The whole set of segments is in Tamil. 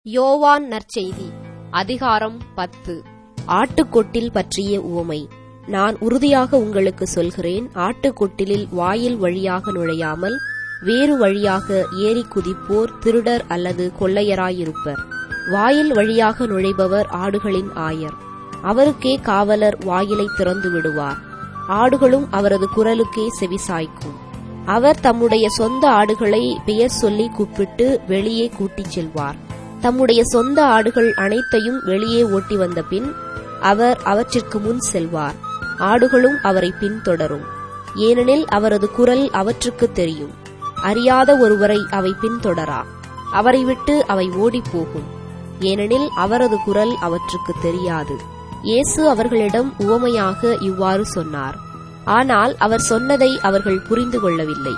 யோவான் நற்செய்தி அதிகாரம் பத்து ஆட்டுக்கொட்டில் பற்றிய உவமை நான் உறுதியாக உங்களுக்கு சொல்கிறேன் ஆட்டுக்கொட்டிலில் வாயில் வழியாக நுழையாமல் வேறு வழியாக ஏறி குதிப்போர் திருடர் அல்லது கொள்ளையராயிருப்பர் வாயில் வழியாக நுழைபவர் ஆடுகளின் ஆயர் அவருக்கே காவலர் வாயிலை திறந்து விடுவார் ஆடுகளும் அவரது குரலுக்கே செவிசாய்க்கும் அவர் தம்முடைய சொந்த ஆடுகளை பெயர் சொல்லி கூப்பிட்டு வெளியே கூட்டிச் செல்வார் தம்முடைய சொந்த ஆடுகள் அனைத்தையும் வெளியே ஓட்டி வந்த பின் அவர் அவற்றிற்கு முன் செல்வார் ஆடுகளும் அவரை பின்தொடரும் ஏனெனில் அவரது குரல் அவற்றுக்கு தெரியும் அறியாத ஒருவரை அவை பின்தொடரா அவரை விட்டு அவை ஓடிப்போகும் ஏனெனில் அவரது குரல் அவற்றுக்கு தெரியாது இயேசு அவர்களிடம் உவமையாக இவ்வாறு சொன்னார் ஆனால் அவர் சொன்னதை அவர்கள் புரிந்து கொள்ளவில்லை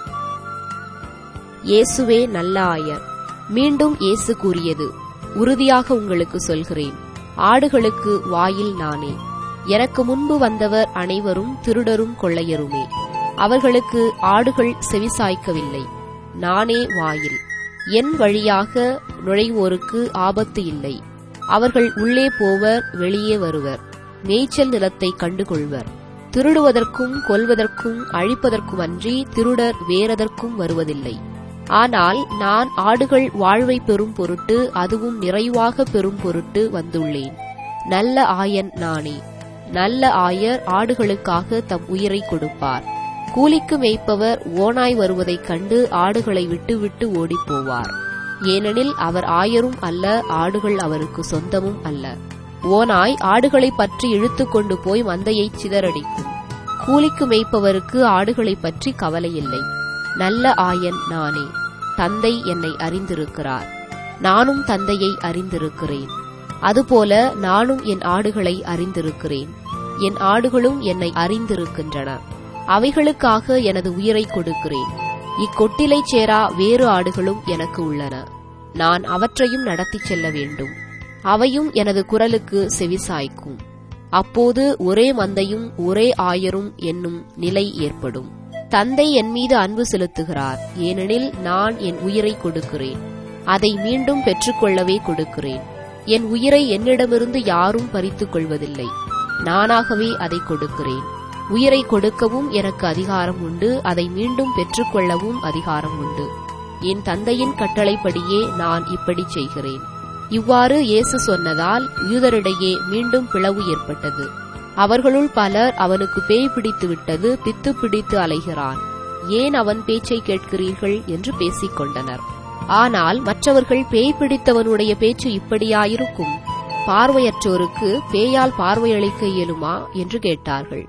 இயேசுவே நல்ல ஆயர் மீண்டும் இயேசு கூறியது உறுதியாக உங்களுக்கு சொல்கிறேன் ஆடுகளுக்கு வாயில் நானே எனக்கு முன்பு வந்தவர் அனைவரும் திருடரும் கொள்ளையருமே அவர்களுக்கு ஆடுகள் செவிசாய்க்கவில்லை நானே வாயில் என் வழியாக நுழைவோருக்கு ஆபத்து இல்லை அவர்கள் உள்ளே போவர் வெளியே வருவர் மேய்ச்சல் நிலத்தை கண்டுகொள்வர் திருடுவதற்கும் கொல்வதற்கும் அழிப்பதற்கும் அன்றி திருடர் வேறெதற்கும் வருவதில்லை ஆனால் நான் ஆடுகள் வாழ்வை பெறும் பொருட்டு அதுவும் நிறைவாக பெறும் பொருட்டு வந்துள்ளேன் நல்ல ஆயன் நானே நல்ல ஆயர் ஆடுகளுக்காக தம் உயிரை கொடுப்பார் கூலிக்கு மேய்ப்பவர் ஓனாய் வருவதைக் கண்டு ஆடுகளை விட்டு விட்டு ஓடிப்போவார் ஏனெனில் அவர் ஆயரும் அல்ல ஆடுகள் அவருக்கு சொந்தமும் அல்ல ஓனாய் ஆடுகளை பற்றி இழுத்து கொண்டு போய் மந்தையை சிதறடிக்கும் கூலிக்கு மேய்ப்பவருக்கு ஆடுகளை பற்றி கவலை இல்லை நல்ல ஆயன் நானே தந்தை என்னை அறிந்திருக்கிறார் நானும் தந்தையை அறிந்திருக்கிறேன் அதுபோல நானும் என் ஆடுகளை அறிந்திருக்கிறேன் என் ஆடுகளும் என்னை அறிந்திருக்கின்றன அவைகளுக்காக எனது உயிரை கொடுக்கிறேன் இக்கொட்டிலைச் சேரா வேறு ஆடுகளும் எனக்கு உள்ளன நான் அவற்றையும் நடத்திச் செல்ல வேண்டும் அவையும் எனது குரலுக்கு செவிசாய்க்கும் அப்போது ஒரே மந்தையும் ஒரே ஆயரும் என்னும் நிலை ஏற்படும் தந்தை என் மீது அன்பு செலுத்துகிறார் ஏனெனில் நான் என் உயிரை கொடுக்கிறேன் அதை மீண்டும் பெற்றுக்கொள்ளவே கொடுக்கிறேன் என் உயிரை என்னிடமிருந்து யாரும் பறித்துக் கொள்வதில்லை நானாகவே அதை கொடுக்கிறேன் உயிரை கொடுக்கவும் எனக்கு அதிகாரம் உண்டு அதை மீண்டும் பெற்றுக்கொள்ளவும் அதிகாரம் உண்டு என் தந்தையின் கட்டளைப்படியே நான் இப்படி செய்கிறேன் இவ்வாறு இயேசு சொன்னதால் யூதரிடையே மீண்டும் பிளவு ஏற்பட்டது அவர்களுள் பலர் அவனுக்கு பேய் பிடித்து விட்டது பித்து பிடித்து அலைகிறான் ஏன் அவன் பேச்சை கேட்கிறீர்கள் என்று பேசிக் கொண்டனர் ஆனால் மற்றவர்கள் பேய் பிடித்தவனுடைய பேச்சு இப்படியாயிருக்கும் பார்வையற்றோருக்கு பேயால் பார்வையளிக்க இயலுமா என்று கேட்டார்கள்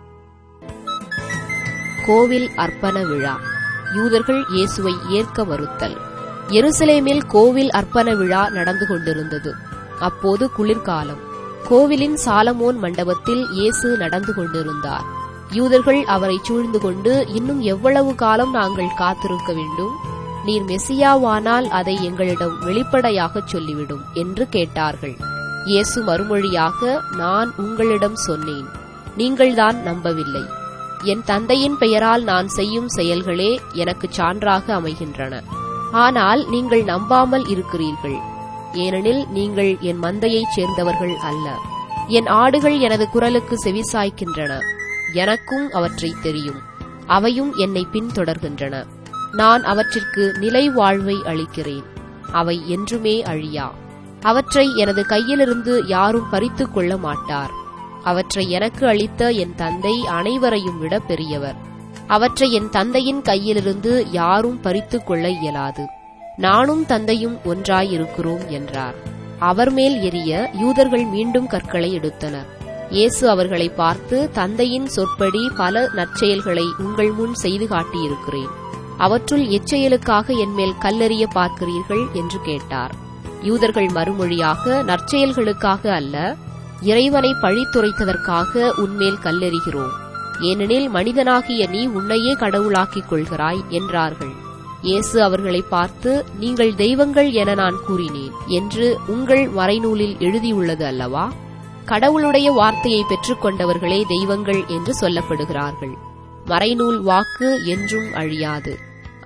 கோவில் அர்ப்பண விழா யூதர்கள் இயேசுவை ஏற்க மறுத்தல் எருசலேமில் கோவில் அர்ப்பண விழா நடந்து கொண்டிருந்தது அப்போது குளிர்காலம் கோவிலின் சாலமோன் மண்டபத்தில் இயேசு நடந்து கொண்டிருந்தார் யூதர்கள் அவரை சூழ்ந்து கொண்டு இன்னும் எவ்வளவு காலம் நாங்கள் காத்திருக்க வேண்டும் நீர் மெசியாவானால் அதை எங்களிடம் வெளிப்படையாகச் சொல்லிவிடும் என்று கேட்டார்கள் இயேசு மறுமொழியாக நான் உங்களிடம் சொன்னேன் நீங்கள்தான் நம்பவில்லை என் தந்தையின் பெயரால் நான் செய்யும் செயல்களே எனக்கு சான்றாக அமைகின்றன ஆனால் நீங்கள் நம்பாமல் இருக்கிறீர்கள் ஏனெனில் நீங்கள் என் மந்தையைச் சேர்ந்தவர்கள் அல்ல என் ஆடுகள் எனது குரலுக்கு செவிசாய்க்கின்றன எனக்கும் அவற்றை தெரியும் அவையும் என்னை பின்தொடர்கின்றன நான் அவற்றிற்கு நிலை வாழ்வை அளிக்கிறேன் அவை என்றுமே அழியா அவற்றை எனது கையிலிருந்து யாரும் பறித்துக் கொள்ள மாட்டார் அவற்றை எனக்கு அளித்த என் தந்தை அனைவரையும் விட பெரியவர் அவற்றை என் தந்தையின் கையிலிருந்து யாரும் பறித்துக் கொள்ள இயலாது நானும் தந்தையும் ஒன்றாயிருக்கிறோம் என்றார் அவர் மேல் எரிய யூதர்கள் மீண்டும் கற்களை எடுத்தனர் இயேசு அவர்களை பார்த்து தந்தையின் சொற்படி பல நற்செயல்களை உங்கள் முன் செய்து காட்டியிருக்கிறேன் அவற்றுள் எச்செயலுக்காக என்மேல் கல்லெறிய பார்க்கிறீர்கள் என்று கேட்டார் யூதர்கள் மறுமொழியாக நற்செயல்களுக்காக அல்ல இறைவனை பழித்துரைத்ததற்காக உன்மேல் கல்லெறிகிறோம் ஏனெனில் மனிதனாகிய நீ உன்னையே கடவுளாக்கிக் கொள்கிறாய் என்றார்கள் இயேசு அவர்களை பார்த்து நீங்கள் தெய்வங்கள் என நான் கூறினேன் என்று உங்கள் மறைநூலில் எழுதியுள்ளது அல்லவா கடவுளுடைய வார்த்தையை பெற்றுக்கொண்டவர்களே தெய்வங்கள் என்று சொல்லப்படுகிறார்கள் மறைநூல் வாக்கு என்றும் அழியாது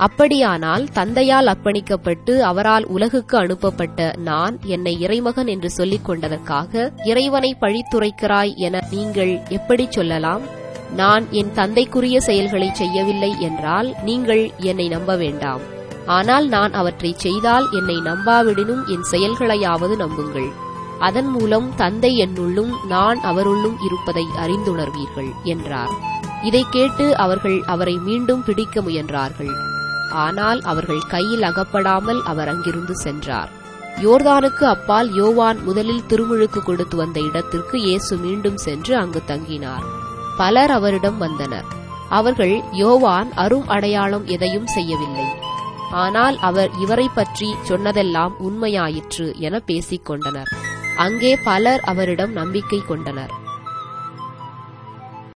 அப்படியானால் தந்தையால் அர்ப்பணிக்கப்பட்டு அவரால் உலகுக்கு அனுப்பப்பட்ட நான் என்னை இறைமகன் என்று சொல்லிக் கொண்டதற்காக இறைவனை பழித்துரைக்கிறாய் என நீங்கள் எப்படி சொல்லலாம் நான் என் தந்தைக்குரிய செயல்களை செய்யவில்லை என்றால் நீங்கள் என்னை நம்ப வேண்டாம் ஆனால் நான் அவற்றைச் செய்தால் என்னை நம்பாவிடினும் என் செயல்களையாவது நம்புங்கள் அதன் மூலம் தந்தை என்னுள்ளும் நான் அவருள்ளும் இருப்பதை அறிந்துணர்வீர்கள் என்றார் இதைக் கேட்டு அவர்கள் அவரை மீண்டும் பிடிக்க முயன்றார்கள் ஆனால் அவர்கள் கையில் அகப்படாமல் அவர் அங்கிருந்து சென்றார் யோர்தானுக்கு அப்பால் யோவான் முதலில் திருமுழுக்கு கொடுத்து வந்த இடத்திற்கு இயேசு மீண்டும் சென்று அங்கு தங்கினார் பலர் அவரிடம் வந்தனர் அவர்கள் யோவான் அரும் அடையாளம் எதையும் செய்யவில்லை ஆனால் அவர் இவரை பற்றி சொன்னதெல்லாம் உண்மையாயிற்று என பேசிக் கொண்டனர் அங்கே பலர் அவரிடம் நம்பிக்கை கொண்டனர்